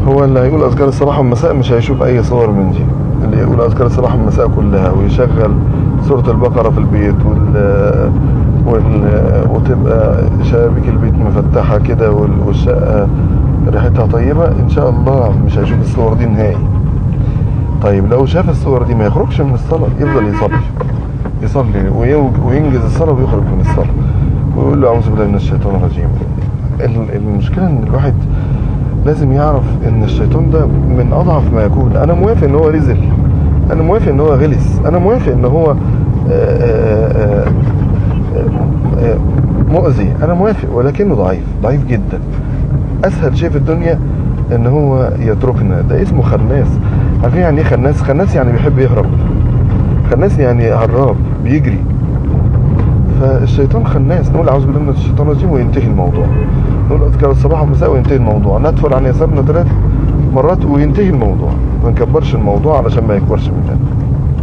هو اللي هيقول اذكار الصباح والمساء مش هيشوف اي صور من دي اللي يقول اذكار الصباح والمساء كلها ويشغل سورة البقرة في البيت وال, وال... وتبقى شبابيك البيت مفتحة كده وال... والشقة ريحتها طيبة ان شاء الله مش هيشوف الصور دي نهائي طيب لو شاف الصور دي ما يخرجش من الصلاة يفضل يصلي يصلي ويوج- وينجز الصلاة ويخرج من الصلاة ويقول له أعوذ بالله من الشيطان الرجيم ال- المشكلة إن الواحد لازم يعرف إن الشيطان ده من أضعف ما يكون أنا موافق إن هو رزل أنا موافق إن هو غلس أنا موافق إن هو آه، آه، آه، آه، مؤذي أنا موافق ولكنه ضعيف ضعيف جدا اسهل شيء في الدنيا ان هو يتركنا ده اسمه خناس عارفين يعني ايه خناس خناس يعني بيحب يهرب خناس يعني هراب بيجري فالشيطان خناس نقول اعوذ بالله من الشيطان الرجيم وينتهي الموضوع نقول اذكار الصباح والمساء وينتهي الموضوع ندخل عن يسارنا ثلاث مرات وينتهي الموضوع ما نكبرش الموضوع علشان ما يكبرش مننا